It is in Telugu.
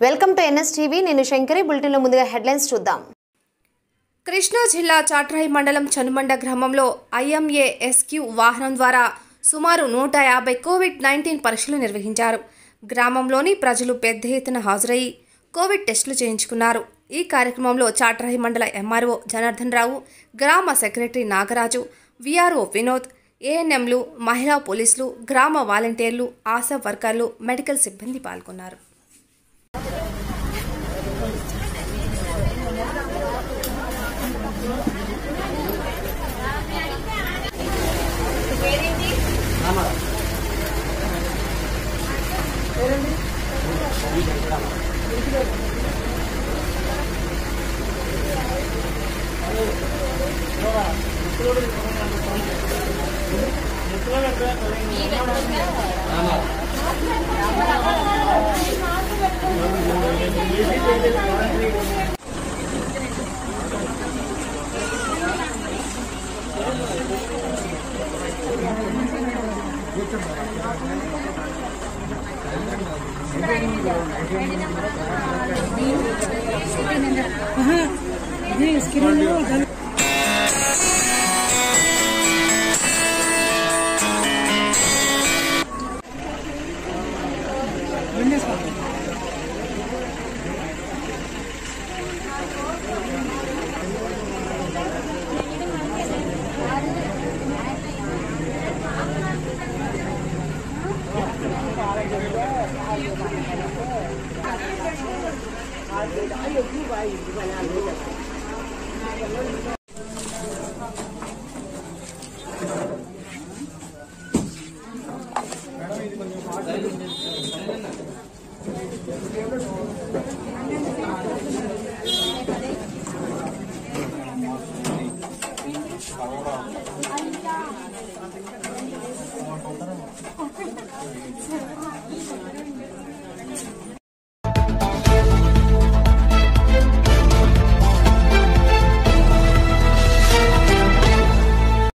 వెల్కమ్ టు ఎన్ఎస్ టీవీ నేను శంకరి బులెటిన్లో ముందుగా హెడ్లైన్స్ చూద్దాం కృష్ణా జిల్లా చాట్రాయి మండలం చనుమండ గ్రామంలో ఐఎంఏ ఎస్క్యూ వాహనం ద్వారా సుమారు నూట యాభై కోవిడ్ నైన్టీన్ పరీక్షలు నిర్వహించారు గ్రామంలోని ప్రజలు పెద్ద ఎత్తున హాజరయ్యి కోవిడ్ టెస్టులు చేయించుకున్నారు ఈ కార్యక్రమంలో చాట్రాయి మండల ఎంఆర్ఓ జనార్దన్ రావు గ్రామ సెక్రటరీ నాగరాజు విఆర్ఓ వినోద్ ఏఎన్ఎంలు మహిళా పోలీసులు గ్రామ వాలంటీర్లు ఆశా వర్కర్లు మెడికల్ సిబ్బంది పాల్గొన్నారు